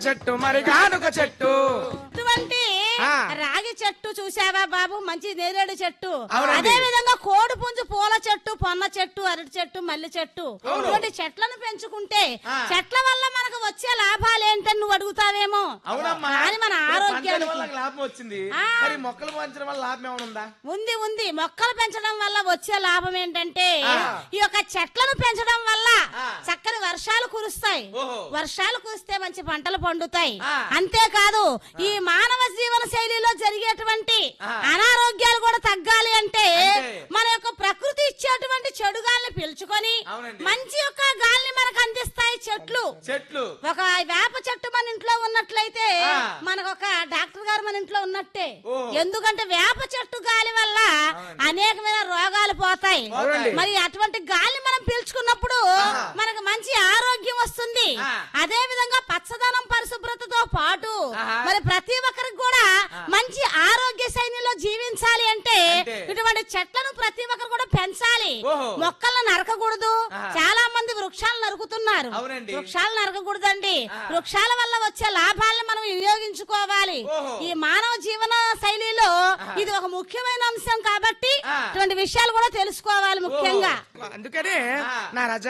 చెట్టు మరి గానుక చెట్టు ఇటువంటి ఆ. రాగి చెట్టు చూసావా బాబు మంచి నేరేడు చెట్టు అవునండి. అదే విధంగా కోడి పుంజు పూల చెట్టు పొన్న చెట్టు అరటి చెట్టు మల్లి చెట్టు అవును. ఇటువంటి చెట్లను పెంచుకుంటే ఆ. చెట్ల వల్ల మనకు వచ్చే లాభాలు ఏంటని నువ్వు అడుగుతావేమో అవునమ్మా కానీ మన మరి పంచడం వల్ల ఆరోగ్యానికి లాభం వచ్చింది ఆ. మరి మొక్కలు పంచడం వల్ల లాభం ఏమైనా ఉందా ఉంది ఉంది మొక్కలు పెంచడం వల్ల వచ్చే లాభం ఏంటంటే ఆ. ఈ యొక్క చెట్లను పెంచడం వల్ల ఆ. చక్కని వర్షాలు కురుస్తాయి ఓహో. వర్షాలు కురిస్తే మంచి పంటలు పండుతాయి ఆ. అంతేకాదు ఈ మానవ జీవన శైలిలో జరిగేటువంటి ఆ. అనారోగ్యాలు కూడా తగ్గాలి అంటే అంటే? మన యొక్క ప్రకృతి ఇచ్చేటువంటి చెడు గాలిని పీల్చుకొని అవునండి. మంచి యొక్క గాలిని మనకు అందిస్తాయి చెట్లు చెట్లు ఒక వేప చెట్టు మన ఇంట్లో ఉన్నట్లయితే ఆ. మనకు ఒక డాక్టర్ గారు మన ఇంట్లో ఉన్నట్టే ఓహో. ఎందుకంటే వేప చెట్టు గాలి వల్ల అవునండి. అనేకమైన రోగాలు పోతాయి అవునండి. మరి అటువంటి గాలి మనం పీల్చుకున్నప్పుడు ఆ. మనకు మంచి ఆరోగ్యం వస్తుంది ఆ. అదే విధంగా పచ్చదనం పరిశుభ్రతతో పాటు ఆహా. మరి ప్రతి ఒక్కరికి కూడా ఆ. మంచి ఆరోగ్య శైలిలో జీవించాలి అంటే అంటే? ఇటువంటి చెట్లను ప్రతి ఒక్కరు కూడా పెంచాలి ఓహో. మొక్కలను నరకకూడదు ఆహా. చాలా మంది వృక్షాలు నరుకుతున్నారు అవునండి. వృక్షాలు నరకకూడదండి ఆ. వృక్షాల వల్ల వచ్చే లాభాలను మనం వినియోగించుకోవాలి ఓహో. ఈ మానవ జీవన శైలిలో ఆహా. ఇది ఒక ముఖ్యమైన అంశం కాబట్టి ఆ. ఇటువంటి విషయాలు కూడా తెలుసుకోవాలి ముఖ్యంగా అందుకనే ఆ. నా రజ